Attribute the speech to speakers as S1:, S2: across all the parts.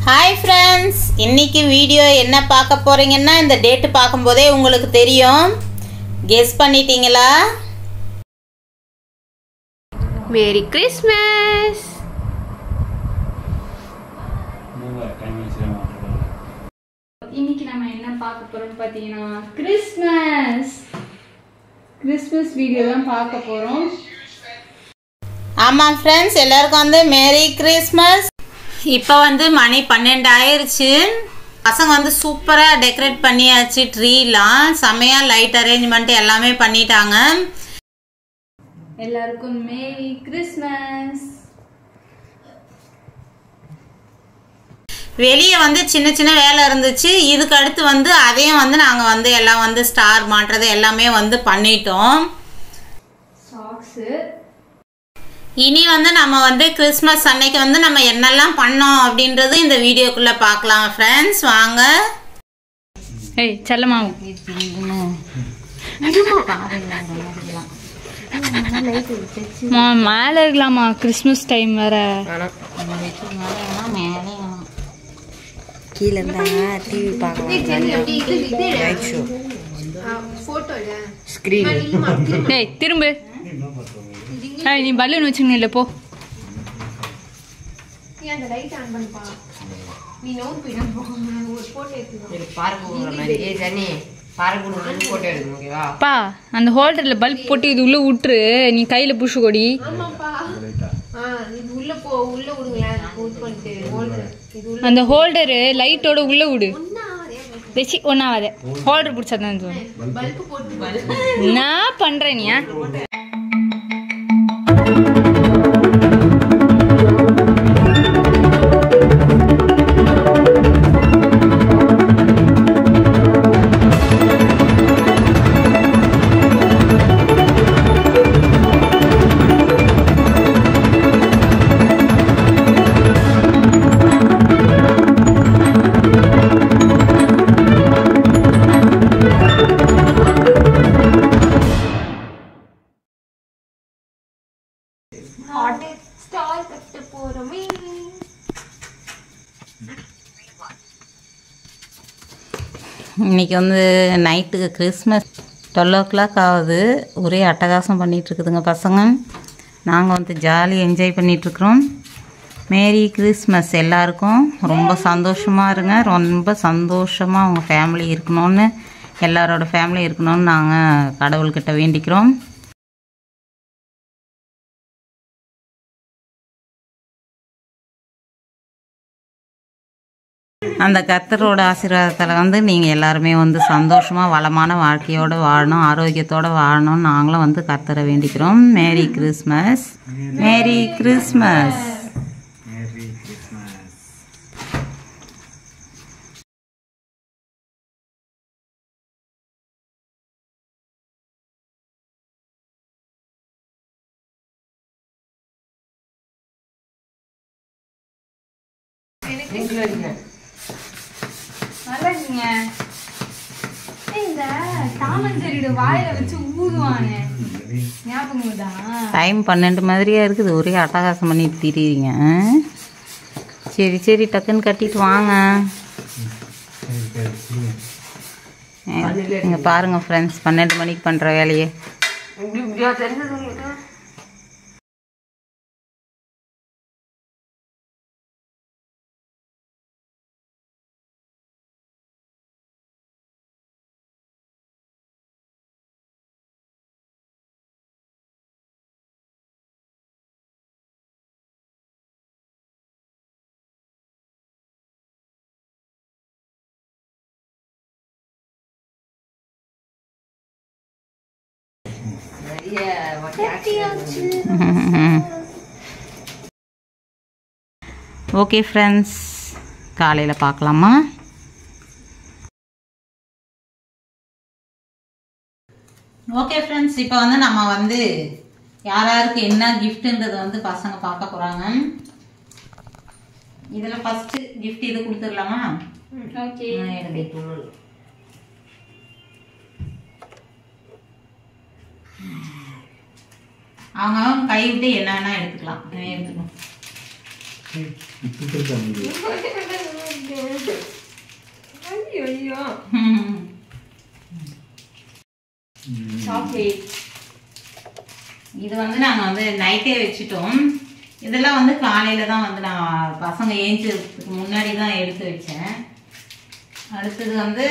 S1: Hi friends இன்னைக்கு video என்ன பார்க்க போறீங்கன்னா இந்த டேட்டு பார்க்கும்போதே உங்களுக்கு தெரியும் கெஸ் பண்ணிட்டீங்களா
S2: மேரி கிறிஸ்மஸ் இன்னைக்கு நம்ம என்ன பார்க்க போறோம் பார்த்தீங்கன்னா கிறிஸ்மஸ் கிறிஸ்மஸ் வீடியோ தான் பார்க்க போறோம்
S1: ஆமாம் ஃப்ரெண்ட்ஸ் எல்லாருக்கும் வந்து மேரி கிறிஸ்மஸ் இப்போ வந்து மணி பன்னெண்டு ஆயிருச்சு பசங்க வந்து சூப்பராக டெக்கரேட் பண்ணியாச்சு ட்ரீலாம் செமையாக லைட் அரேஞ்ச்மெண்ட் எல்லாமே பண்ணிட்டாங்க
S2: எல்லாருக்கும் மேரி கிறிஸ்மஸ்
S1: வெளியே வந்து சின்ன சின்ன வேலை இருந்துச்சு இதுக்கு அடுத்து வந்து அதையும் வந்து நாங்கள் வந்து எல்லாம் வந்து ஸ்டார் மாட்டுறது எல்லாமே வந்து பண்ணிட்டோம்
S2: சாக்ஸு
S1: இனி வந்து நம்ம வந்து கிறிஸ்மஸ் அன்னைக்கு வந்து நம்ம என்னெல்லாம் பண்ணோம் அப்படின்றது இந்த வீடியோக்குள்ளே பார்க்கலாம் ஃப்ரெண்ட்ஸ் வாங்க
S2: ஏய் செல்லம்மா மா மேலே இருக்கலாமா கிறிஸ்மஸ் டைம் வேற
S3: கீழே இருந்தாங்க டிவி பார்க்கலாம் லைட் ஷோ ஸ்க்ரீன்
S2: டேய் திரும்ப ஏய் நீ பலூன் வச்சுக்கணும் இல்லை போ
S3: பார்க்க போகிற மாதிரி ஏ ஜனி பார்க்க கொடுக்கணும் ஃபோட்டோ எடுக்கணும் ஓகேவா
S2: பா அந்த ஹோல்டரில் பல்ப் போட்டு இது உள்ள விட்டுரு நீ கையில் புஷு கொடி அந்த ஹோல்டரு லைட்டோட உள்ள விடு வெச்சி ஒன்றாவாத ஹோல்டர் பிடிச்சா தான் நான் பண்ணுறேன் நீ
S1: இன்னைக்கு வந்து நைட்டுக்கு கிறிஸ்மஸ் டுவெல் ஓ கிளாக் ஆகுது ஒரே அட்டகாசம் பண்ணிட்டு இருக்குதுங்க பசங்க நாங்கள் வந்து ஜாலி என்ஜாய் பண்ணிகிட்ருக்குறோம் மேரி கிறிஸ்மஸ் எல்லாருக்கும் ரொம்ப சந்தோஷமாக இருங்க ரொம்ப சந்தோஷமாக அவங்க ஃபேமிலி இருக்கணும்னு எல்லாரோட ஃபேமிலி இருக்கணும்னு நாங்கள் கடவுள்கிட்ட வேண்டிக்கிறோம் அந்த கர்த்தரோட ஆசீர்வாதத்தில் வந்து நீங்கள் எல்லாருமே வந்து சந்தோஷமாக வளமான வாழ்க்கையோடு வாழணும் ஆரோக்கியத்தோடு வாழணும்னு நாங்களும் வந்து கர்த்தரை வேண்டிக்கிறோம் மேரி கிறிஸ்மஸ் மேரி கிறிஸ்மஸ்
S2: நல்லா இருக்கீங்க இந்த தாமஞ்சரியோட வாயில வச்சு ஊதுவாங்க ஞாபகம் தான்
S1: டைம் பன்னெண்டு மாதிரியா இருக்குது ஒரே அட்டகாசம் பண்ணிட்டு திரியுறீங்க ஆ? சரி சரி டக்குன்னு கட்டிட்டு வாங்க இங்கே பாருங்கள் ஃப்ரெண்ட்ஸ் பன்னெண்டு மணிக்கு பண்ணுற வேலையே
S3: இப்படி இப்படியா தெரிஞ்சது உங்களுக்கு நிறைய வாட்டி
S1: ஓகே ஃப்ரெண்ட்ஸ் காலையில் பார்க்கலாமா ஓகே ஃப்ரெண்ட்ஸ் இப்போ வந்து நம்ம வந்து யார் யாருக்கு என்ன கிஃப்ட்டுன்றது வந்து பசங்க பார்க்க போகிறாங்க இதில் ஃபஸ்ட்டு கிஃப்ட் இது கொடுத்துடலாமா
S2: ஓகே
S1: ஆ, எடுங்க. அவங்க அவங்க கை விட்டு என்ன வேணா எடுத்துக்கலாம் ஆ, எடுத்துக்கணும்
S2: ஐயோ ஐயோ சாக்லேட்
S1: இது வந்து நாங்கள் வந்து நைட்டே வச்சுட்டோம் இதெல்லாம் வந்து காலையில் தான் வந்து நான் பசங்க ஏஞ்சதுக்கு முன்னாடி தான் எடுத்து வச்சேன் அடுத்தது வந்து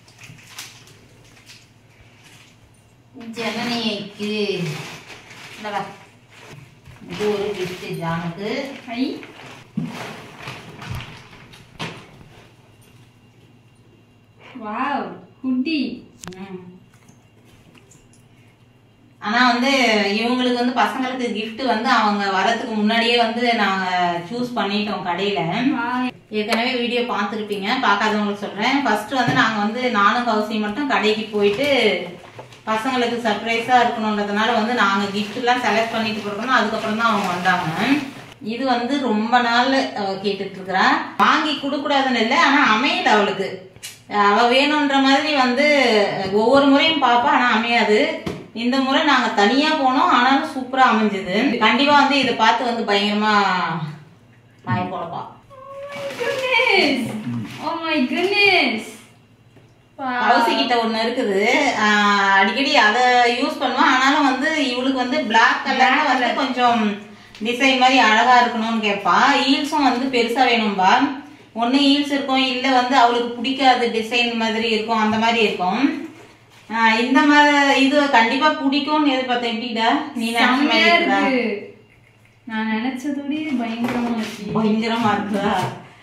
S1: ஜெகனிக்கு இந்தா. இது ஒரு கிஃப்ட் ஜானுக்கு
S2: ஐ வாவ் குட்டி
S1: ம். ஆனா வந்து இவங்களுக்கு வந்து பசங்களுக்கு gift வந்து அவங்க வரதுக்கு முன்னாடியே வந்து நாங்க சூஸ் பண்ணிட்டோம் கடையில ஏற்கனவே வீடியோ பார்த்துருப்பீங்க பார்க்காதவங்களுக்கு சொல்றேன் ஃபர்ஸ்ட் வந்து நாங்க வந்து நானும் கௌசியும் மட்டும் கடைக்கு போயிட்டு பசங்களுக்கு சர்ப்ரைஸா இருக்கணுன்றதுனால வந்து நாங்க gift எல்லாம் செலக்ட் பண்ணிட்டு போறோம் அதுக்கப்புறம் தான் அவங்க வந்தாங்க இது வந்து ரொம்ப நாள் அவ கேட்டுட்டு இருக்கிறா வாங்கி கொடுக்கூடாதுன்னு இல்லை ஆனா அமையல அவளுக்கு அவ வேணுன்ற மாதிரி வந்து ஒவ்வொரு முறையும் பாப்பா ஆனா அமையாது இந்த முறை நாங்க தனியா போனோம் ஆனாலும் சூப்பரா அமைஞ்சது கண்டிப்பா வந்து இதை பார்த்து வந்து பயங்கரமா வாய் போலப்பா
S2: goodness oh my goodness
S1: Kousi கிட்ட ஒண்ணு இருக்குது ஆஹ் அடிக்கடி அதை யூஸ் பண்ணுவோம் ஆனாலும் வந்து இவளுக்கு வந்து பிளாக் கலர்ல வந்து கொஞ்சம் டிசைன் மாதிரி அழகா இருக்கணும்னு கேட்பா ஹீல்ஸும் வந்து பெருசா வேணும்பா ஒண்ணு ஹீல்ஸ் இருக்கும் இல்ல வந்து அவளுக்கு பிடிக்காத டிசைன் மாதிரி இருக்கும் அந்த மாதிரி இருக்கும் ஆஹ் இந்த மாதிரி இது கண்டிப்பா பிடிக்கும்னு எதிர்பார்த்தேன் எப்படிடா நீ நினைச்ச மாதிரி
S2: செம்மையா
S1: இருக்குதா?
S2: இருக்கு நான் நினைச்சதோட இது பயங்கரமா இருக்கு
S1: பயங்கரமா இருக்குதா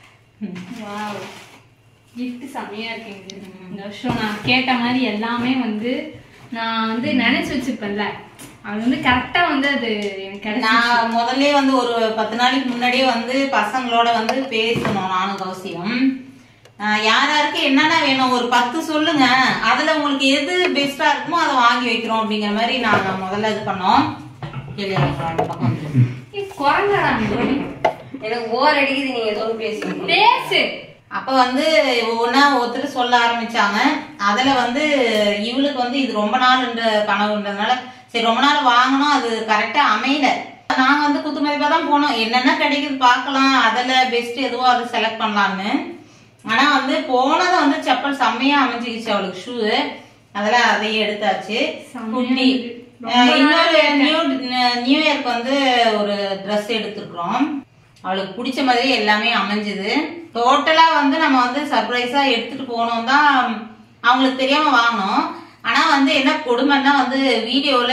S2: வாவ் gift செம்மையா இருக்குங்க இந்த வருஷம் நான் கேட்ட மாதிரி எல்லாமே வந்து நான் வந்து நினைச்சு வச்சிருப்பேன்ல அது வந்து கரெக்டா வந்து அது எனக்கு கிடைச்சு
S1: நான் முதல்ல வந்து ஒரு பத்து நாளைக்கு முன்னாடியே வந்து பசங்களோட வந்து பேசணும் நானும் கௌசியம் ஆஹ் யார் யாருக்கு என்னென்ன வேணும் ஒரு பத்து சொல்லுங்க அதுல உங்களுக்கு எது பெஸ்டா இருக்குமோ அதை வாங்கி வைக்கிறோம் அப்படிங்கிற மாதிரி நாங்க முதல்ல இது பண்ணோம் சரி, அப்புறம் அந்த பக்கம் வந்துரு.
S2: குரங்கடா
S3: எனக்கு போர் அடிக்குது நீங்க ஏதோ பேசுங்க
S2: பேசு
S1: அப்ப வந்து ஒவ்வொன்னா ஒருத்தர் சொல்ல ஆரம்பிச்சாங்க அதுல வந்து இவளுக்கு வந்து இது ரொம்ப நாள்ன்ற கனவுன்றதுனால சரி ரொம்ப நாள் வாங்கணும் அது கரெக்டா அமையல நாங்க வந்து குத்து மதிப்பா தான் போனோம் என்னென்ன கிடைக்குது பார்க்கலாம் அதுல பெஸ்ட் எதுவோ அதை செலக்ட் பண்ணலாம்னு ஆனா வந்து போனதை வந்து செப்பல் செம்மையா அமைஞ்சுக்கிச்சு அவளுக்கு ஷூ அதெல்லாம் அதையும் எடுத்தாச்சு குட்டி அஹ் இன்னொரு நியூ நியூ இயர்க்கு வந்து ஒரு ட்ரெஸ் எடுத்திருக்கிறோம் அவளுக்கு பிடிச்ச மாதிரி எல்லாமே அமைஞ்சுது டோட்டலா வந்து நம்ம வந்து சர்ப்ரைஸா எடுத்துட்டு போனோம் தான் அவங்களுக்கு தெரியாம வாங்கினோம் ஆனா வந்து என்ன கொடுமைன்னா வந்து வீடியோல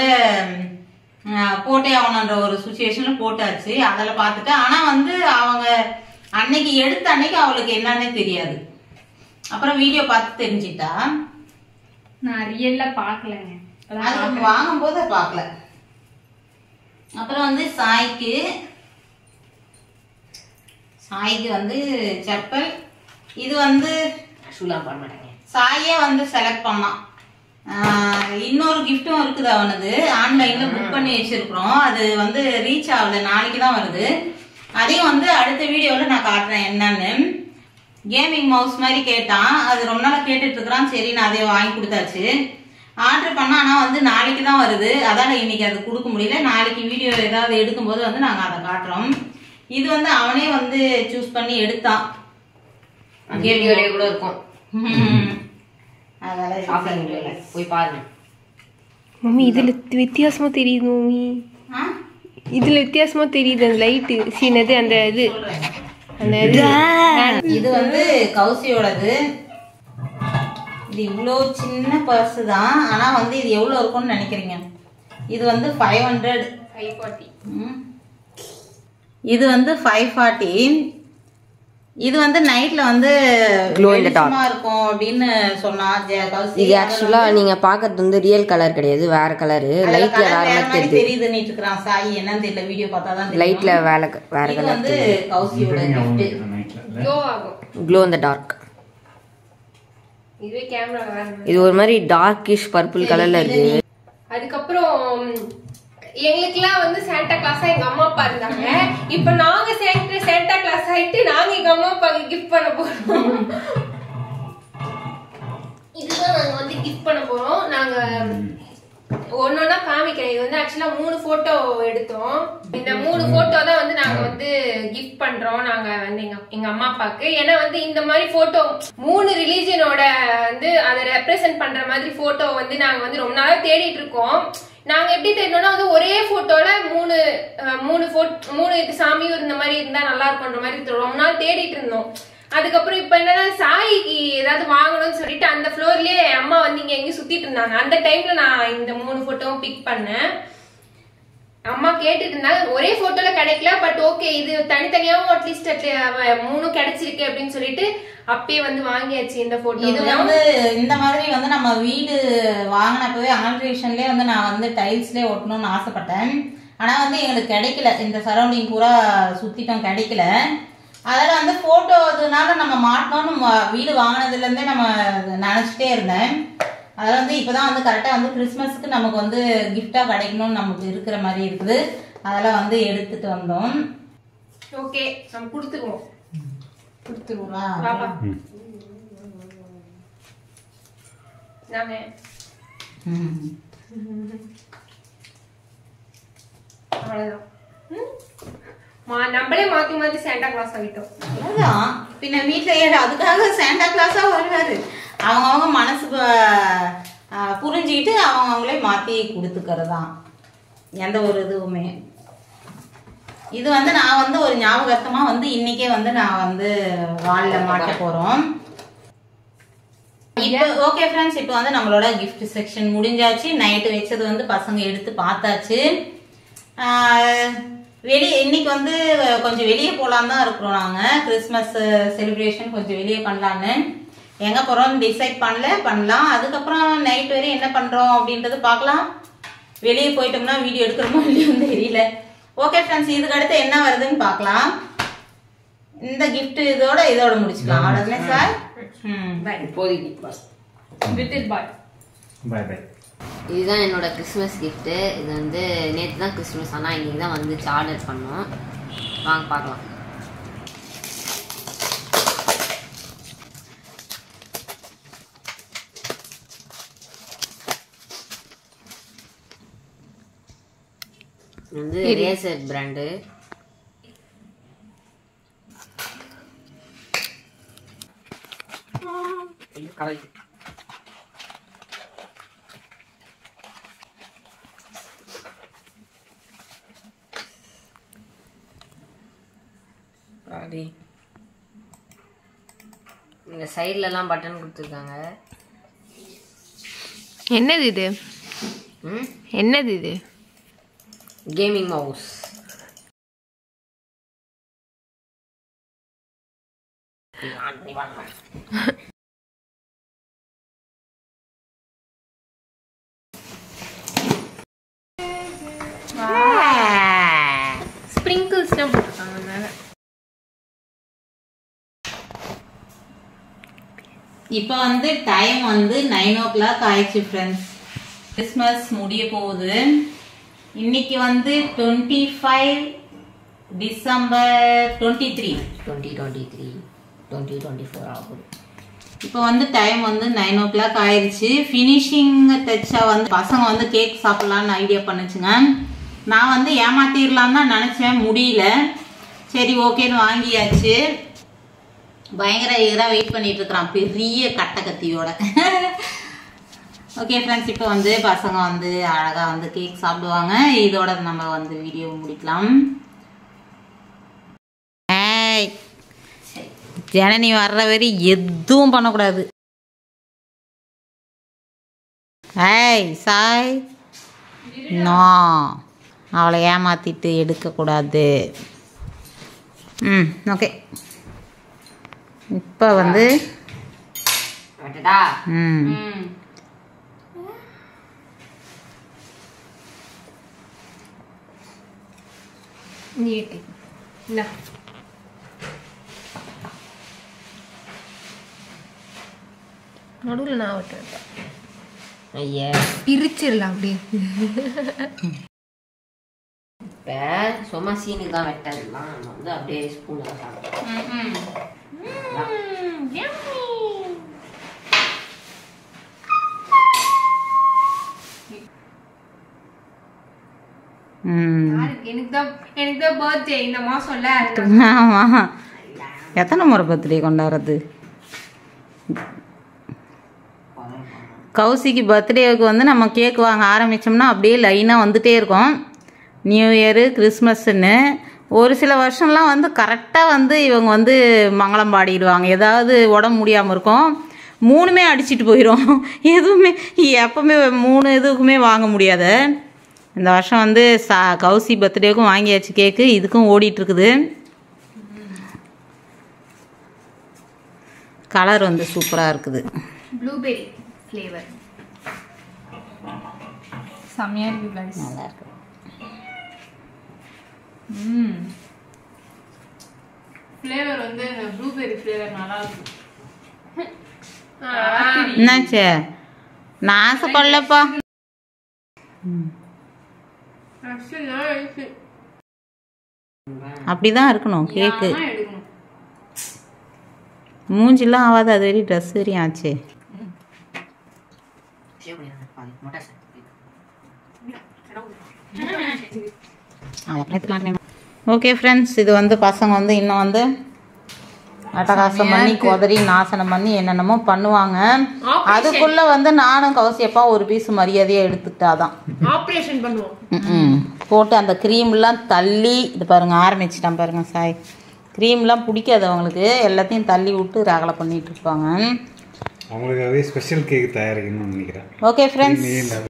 S1: ம், போட்டே ஆகணுன்ற ஒரு சுச்சுவேஷன்ல போட்டாச்சு அதில் பார்த்துட்டு ஆனா வந்து அவங்க அன்னைக்கு எடுத்த அன்னைக்கு அவளுக்கு என்னன்னே தெரியாது அப்புறம் வீடியோ பார்த்து தெரிஞ்சிட்டா
S2: நான் ரியல்ல பாக்கலங்க இப்பதான்
S1: அது வாங்கும்போது பார்க்கல அப்புறம் வந்து சாய்க்கு சாய்க்கு வந்து செப்பல் இது வந்து
S3: ஷூலாம் பண்ண மாட்டேங்க
S1: சாயே வந்து செலக்ட் பண்ணான் ஆஹ் இன்னொரு கிஃப்ட்டும் இருக்குது அவனது ஆன்லைன்ல புக் பண்ணி வச்சிருக்கிறோம் அது வந்து ரீச் ஆகல நாளைக்கு தான் வருது அதையும் வந்து அடுத்த வீடியோல நான் காட்டுறேன் என்னன்னு கேமிங் மவுஸ் மாதிரி கேட்டான் அது ரொம்ப நாள் கேட்டுட்டு இருக்கிறான் சரி நான் அதை வாங்கி கொடுத்தாச்சு ஆர்டர் பண்ணா ஆனா வந்து நாளைக்கு தான் வருது அதால இன்னைக்கு அது கொடுக்க முடியல நாளைக்கு வீடியோ ஏதாவது எடுக்கும்போது வந்து நாங்க அதை காட்டுறோம் இது வந்து அவனே வந்து சூஸ் பண்ணி எடுத்தான்
S3: வீடியோலயே கூட இருக்கும்
S1: ம். அதனால இது
S3: ஷாப்பிங் வீடியோல போய் பாருங்க
S4: மம்மி இதுல வித்தியாசமா தெரியுது மம்மி
S1: ஆ?
S4: இதுல வித்தியாசமா தெரியுது அந்த லைட்டு சீனது அந்த இது அந்த இது
S1: இது வந்து கௌசியோடது இது இவ்வளோ சின்ன பர்ஸ் தான் ஆனா வந்து இது எவ்வளோ இருக்கும்னு நினைக்கிறீங்க இது வந்து ஃபைவ் ஹண்ட்ரட்
S2: ஃபைவ் ஃபார்ட்டி
S1: இது வந்து ஃபைவ் ஃபார்ட்டி இது வந்து நைட்ல வந்து
S3: Glow in the dark.
S1: வெளிச்சமா இருக்கும் அப்படின்னு சொன்னா ஜெ- கௌசி
S3: இது ஆக்சுவலா நீங்க பாக்குறது வந்து ரியல் கலர் கிடையாது வேற கலரு
S1: அதுல
S3: லைட்ல
S1: colour
S3: வேற
S1: வேற
S3: மாதிரி
S1: மாதிரி
S3: தெரியுது
S1: தெரியுதுன்னு இருக்கிறான் சாய் என்னன்னு தெரியல வீடியோ பார்த்தா தான் தெரியும்.
S3: லைட்ல வேற வேற
S1: இது
S3: கலர்
S1: வந்து கௌசியோட gift
S2: க்ளோ ஆகும்
S3: க்ளோ இந்த டார்க்
S2: இதுவே கேமரா வேற
S3: இது ஒரு மாதிரி டார்க்கிஷ் பர்பிள் கலர்ல இருக்கு
S5: அதுக்கப்புறம் எங்களுக்குலாம் வந்து சாண்டா கிளாஸா எங்க அம்மா அப்பா இருந்தாங்க இப்ப நாங்க சாண்டா சாண்டா கிளாஸ் ஆயிட்டு நாங்க எங்க அம்மா அப்பாவுக்கு கிஃப்ட் பண்ண போறோம் இதுதான் நாங்க வந்து கிஃப்ட் பண்ண போறோம் நாங்க ஒன்னொன்னா காமிக்கிறேன் இது வந்து ஆக்சுவலா மூணு போட்டோ எடுத்தோம் இந்த மூணு போட்டோ தான் வந்து நாங்க வந்து கிஃப்ட் பண்றோம் நாங்க வந்து எங்க எங்க அம்மா அப்பாக்கு ஏன்னா வந்து இந்த மாதிரி போட்டோ மூணு ரிலீஜனோட வந்து அதை ரெப்ரசென்ட் பண்ற மாதிரி போட்டோ வந்து நாங்க வந்து ரொம்ப நாளா தேடிட்டு இருக்கோம் நாங்க எப்படி தேடினோம்னா வந்து ஒரே போட்டோல மூணு அஹ், மூணு போட் மூணு இது சாமியும் இந்த மாதிரி இருந்தா நல்லா இருக்கும்ன்ற மாதிரி ரொம்ப நாள் தேடிட்டு இருந்தோம் அதுக்கப்புறம் இப்ப என்னன்னா சாயிக்கு ஏதாவது வாங்கணும்னு சொல்லிட்டு அந்த ஃப்ளோர்லயே அம்மா வந்து இங்க எங்கேயும் சுத்திட்டு இருந்தாங்க அந்த டைம்ல நான் இந்த மூணு போட்டோவும் பிக் பண்ணேன் அம்மா கேட்டுட்டு இருந்தாங்க ஒரே போட்டோல கிடைக்கல பட் ஓகே இது தனித்தனியாவும் அட்லீஸ்ட் மூணு கிடைச்சிருக்கு அப்படின்னு சொல்லிட்டு அப்பயே வந்து வாங்கியாச்சு இந்த
S1: இது
S5: போட்டோ
S1: வந்து இந்த மாதிரி வந்து நம்ம வீடு வாங்கினப்பவே ஆல்ட்ரேஷன்லேயே வந்து நான் வந்து டைல்ஸ்லேயே ஒட்டணும்னு ஆசைப்பட்டேன் ஆனால் வந்து எங்களுக்கு கிடைக்கல இந்த சரௌண்டிங் பூரா சுற்றிட்டோம் கிடைக்கல அதில் வந்து ஃபோட்டோ இதுனால நம்ம மாட்டணும்னு ம- வீடு வாங்கினதுலேருந்தே நம்ம நினச்சிட்டே இருந்தேன் அதில் வந்து இப்போ தான் வந்து கரெக்டாக வந்து கிறிஸ்மஸ்க்கு நமக்கு வந்து கிஃப்டாக கிடைக்கணும்னு நமக்கு இருக்கிற மாதிரி இருக்குது அதெல்லாம் வந்து எடுத்துட்டு வந்தோம்
S5: ஓகே நம்ம கொடுத்துருவோம் கொடுத்துருவோம்
S1: ஆ.
S5: பாப்பா நாங்க
S1: ம்.
S5: அவ்வளவுதான் ம்? மா- நம்மளே மாத்தி மாத்தி சாண்டா கிளாஸ் ஆகிட்டோம்
S1: அவ்வளவுதான் பின்ன வீட்டில் ஏழு அதுக்காக சாண்டா கிளாஸாக வருவாரு அவங்கவுங்க மனசு ப- ஆ, புரிஞ்சுக்கிட்டு அவங்க அவங்களே மாற்றி கொடுத்துக்கிறதான் எந்த ஒரு இதுவுமே இது வந்து நான் வந்து ஒரு ஞாபகார்த்தமாக வந்து இன்னைக்கே வந்து நான் வந்து வாலில் மாட்ட போகிறோம் இப்போ ஓகே ஃப்ரெண்ட்ஸ் இப்போ வந்து நம்மளோட gift செக்ஷன் முடிஞ்சாச்சு நைட்டு வச்சது வந்து பசங்க எடுத்து பார்த்தாச்சு வெளியே இன்னைக்கு வந்து கொஞ்சம் வெளியே போகலான்னு தான் இருக்கிறோம் நாங்கள் கிறிஸ்மஸ் செலிப்ரேஷன் கொஞ்சம் வெளியே பண்ணலான்னு எங்கே போகிறோம்னு டிசைட் பண்ணல பண்ணலாம் அதுக்கப்புறம் நைட் வரையும் என்ன பண்ணுறோம் அப்படின்றது பார்க்கலாம் வெளியே போயிட்டோம்னா வீடியோ எடுக்கிறோமோ இல்லையோன்னு தெரியல ஓகே ஃப்ரெண்ட்ஸ் இதுக்கு அடுத்து என்ன வருதுன்னு பார்க்கலாம் இந்த gift இதோட இதோட முடிச்சுக்கலாம் அவ்வளோதானே சார் ம்
S3: இப்போதைக்கு
S2: வித் இட் பாய்
S6: பாய் பாய்
S3: இதுதான் என்னோட கிறிஸ்மஸ் கிஃப்ட்டு இது வந்து நேற்று தான் கிறிஸ்மஸ் ஆனால் இன்னைக்கு தான் வந்துச்சு ஆர்டர் பண்ணோம் வாங்க பார்க்கலாம் இது வந்து ரேசர் பிராண்டு
S1: அப்படி
S3: இந்த சைட்லலாம் பட்டன் கொடுத்துருக்காங்க
S4: என்னது இது
S3: ம்
S4: என்னது இது
S3: கேமிங் மவுஸ்
S5: ஸ்ப்ரிங்கிள்ஸ் தான் போட்டிருக்காங்க மேல
S1: இப்போ வந்து டைம் வந்து நைன் ஓ கிளாக் ஆயிடுச்சு ஃப்ரெண்ட்ஸ் கிறிஸ்மஸ் முடிய போகுது இன்னைக்கு வந்து twenty five December twenty three
S3: twenty twenty three twenty twenty four ஆகுது
S1: இப்போ வந்து டைம் வந்து நைன் ஓ கிளாக் ஆயிடுச்சு ஃபினிஷிங் தைச்சா வந்து பசங்க வந்து கேக் சாப்பிட்லான்னு ஐடியா பண்ணுச்சுங்க நான் வந்து ஏமாத்திடலான்னு தான் நினச்சேன் முடியல சரி ஓகேன்னு வாங்கியாச்சு பயங்கர இதாக வெயிட் பண்ணிட்டு இருக்கிறான் பெரிய கட்டை கத்தியோட ஓகே ஃப்ரெண்ட்ஸ் இப்போ வந்து பசங்க வந்து அழகாக வந்து கேக் சாப்பிடுவாங்க இதோட நம்ம வந்து வீடியோ முடிக்கலாம் ஏய் ஜனனி வர்ற வரை எதுவும் பண்ணக்கூடாது ஏய் சாய் நோ அவளை ஏமாத்திட்டு எடுக்கக்கூடாது ம் ஓகே இப்போ வந்து
S3: அடடா
S1: ம்
S5: நீட்டு இந்தா.
S4: நடுவில் நான் விட்டுறேன்
S3: ஐயா
S4: பிரிச்சிடலாம் அப்படியே
S3: இப்போ சும்மா சீனுக்கு தான் வெட்டதுலாம் நம்ம வந்து அப்படியே ஸ்பூனில் சாப்பிடுவோம்
S5: எனக்கு தான் எனக்கு தான் பர்த்டே இந்த மாசம்ல
S1: ஆமாம் எத்தனை முறை பர்த்டே கொண்டாடுறது கௌசிக்கு பர்த்டேவுக்கு வந்து நம்ம கேக் வாங்க ஆரம்பித்தோம்னா அப்படியே லைனாக வந்துட்டே இருக்கும் நியூ இயரு கிறிஸ்மஸ்ன்னு ஒரு சில வருஷம்லாம் வந்து கரெக்டாக வந்து இவங்க வந்து மங்களம் பாடிடுவாங்க ஏதாவது உடம்பு முடியாமல் இருக்கும் மூணுமே அடிச்சிட்டு போயிடும் எதுவுமே எப்பவுமே மூணு இதுக்குமே வாங்க முடியாது இந்த வருஷம் வந்து சா கௌசி பர்த்டேவுக்கும் வாங்கியாச்சு கேக்கு இதுக்கும் ஓடிட்டு இருக்குது கலர் வந்து சூப்பராக இருக்குது
S2: ப்ளூபெரி ஃப்ளேவர் செம்மையா இருக்கு guys.
S1: நல்லா இருக்குது
S2: ம் ஃப்ளேவர் வந்து ப்ளூபெரி ஃப்ளேவர் நல்லா இருக்கு
S1: என்னாச்சு நான் ஆசைப்படலப்பா அப்படிதான் இருக்கணும் கேக்கு
S2: ஆனா எடுக்கணும்
S1: மூஞ்சிலாம் ஆகாது அது வரையும் ட்ரெஸ் வரையும் ஆச்சு ஓகே ஃப்ரெண்ட்ஸ் இது வந்து பசங்க வந்து இன்னும் வந்து அட்டகாசம் பண்ணி குதறி நாசனம் பண்ணி என்னென்னமோ பண்ணுவாங்க அதுக்குள்ள வந்து நானும் கௌசியப்பா ஒரு பீஸ் மரியாதையை எடுத்துக்கிட்டாதான்
S5: ஆபரேஷன் பண்ணுவோம்
S1: ம்ம். போட்டு அந்த க்ரீம்லாம் தள்ளி இது பாருங்க ஆரம்பிச்சிட்டான் பாருங்க சாய் க்ரீம்லாம் பிடிக்காது அவங்களுக்கு எல்லாத்தையும் தள்ளி விட்டு ரகலை பண்ணிட்டு இருப்பாங்க
S6: அவங்களுக்காகவே ஸ்பெஷல் கேக் தயாரிக்கணும்னு நினைக்கிறேன்
S1: ஓகே ஃப்ரெண்ட்ஸ்
S6: நீ இந்த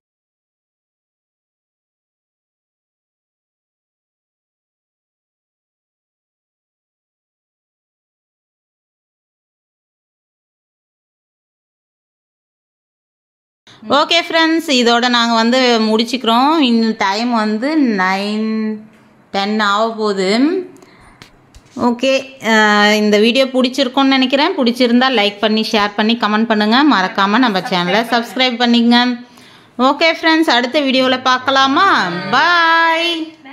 S1: ஓகே ஃப்ரெண்ட்ஸ் இதோட நாங்கள் வந்து முடிச்சுக்கிறோம் இந்த டைம் வந்து நைன் டென் ஆக போகுது ஓகே இந்த வீடியோ பிடிச்சிருக்கோன்னு நினைக்கிறேன் பிடிச்சிருந்தா லைக் பண்ணி ஷேர் பண்ணி கமெண்ட் பண்ணுங்கள் மறக்காமல் நம்ம சேனலை சப்ஸ்கிரைப் பண்ணிங்க ஓகே ஃப்ரெண்ட்ஸ் அடுத்த வீடியோவில் பார்க்கலாமா பாய்